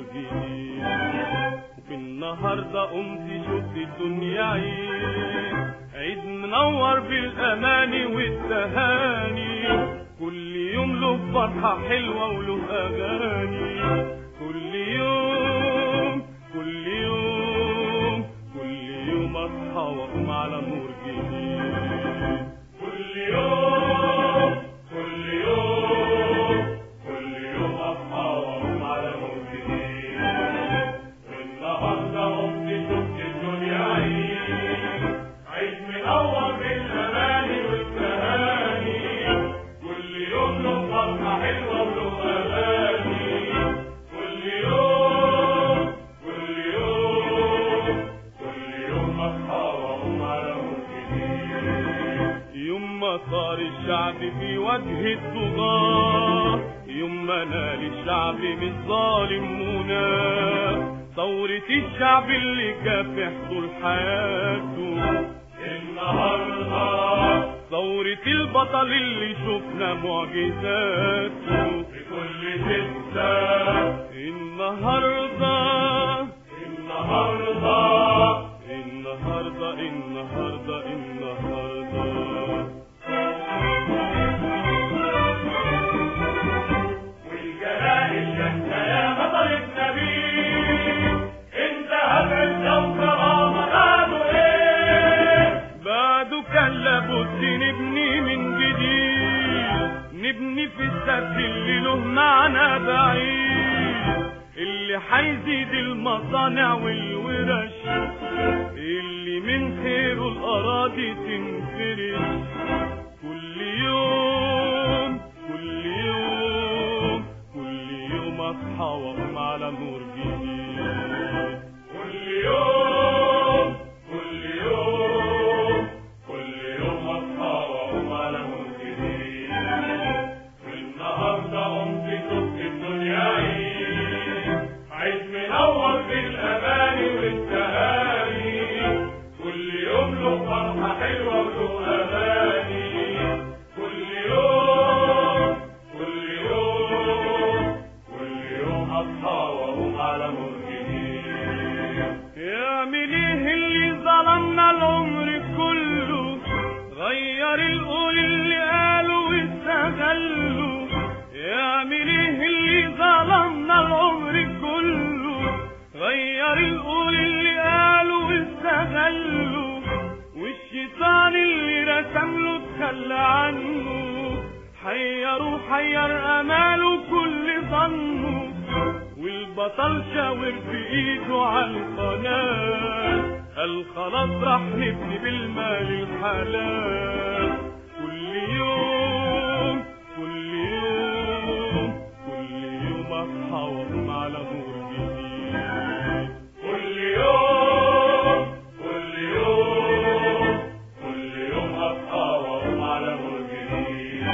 جديد وفي النهاردة قمت شفت الدنيا عيد عيد منور بالأماني والتهاني كل يوم له فرحة حلوة وله أغاني كل يوم كل يوم كل يوم أصحى وأقوم على نور جديد كل يوم كل يوم كل يوم أصحى وأقوم على نور جديد والنهارده قمت شفت الدنيا عيد عيد منور بالأماني والتهاني كل يوم له فرحة حلوة وله أغاني كل يوم كل يوم كل يوم أصحى وأقوم على نور جديد يوم ما صار الشعب في وجه الطغاة يوم ما نال الشعب من ظالم مناه ثورة الشعب اللي كافح طول حياته النهارده ثورة البطل اللي شفنا معجزاته في كل حتة النهارده النهارده النهارده النهارده النهارده والجلال انت يا بطل النبي انت هتعز وكرامه بعده ايه بعده كان لابد نبني من جديد نبني في السد اللي له معنى بعيد اللي هيزيد المصانع والورش اللي من خيره الاراضي تنفرش كل يوم كل يوم كل يوم اصحى واقوم على نور جديد كل يوم كل يوم كل يوم اصحى واقوم على نور جديد والنهارده قمت شفت الدنيا عيد عيد منور بالاماني والتهاني كل يوم له فرحه حلوه وله اغاني كل يوم كل يوم كل يوم اصحى واقوم على نور جديد يعمل ايه اللي ظلمنا العمر كله غير القول اللي قالوا واستغلوا يعمل ايه اللي ظلمنا العمر كله غير القول اللي قالوا واستغلوا والشيطان اللي رسم له تخلى عنه حيروا حير اماله كل ظنه والبطل شاور في ايده على القناة قال خلاص راح نبني بالمال الحلال كل يوم كل يوم كل يوم اصحى واقوم على نور جديد كل يوم كل يوم كل يوم اصحى واقوم على نور جديد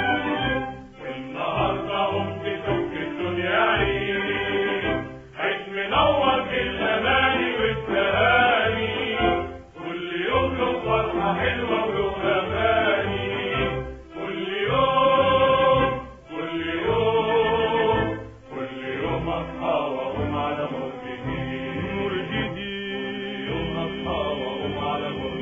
والنهارده قمت شفت الدنيا عيد عيد منور بالاماني والتهاني كل يوم له فرحه حلوه وله اغاني كل يوم كل يوم كل يوم اصحى واقوم على نور جديد نور جديد يوم اصحى واقوم على نور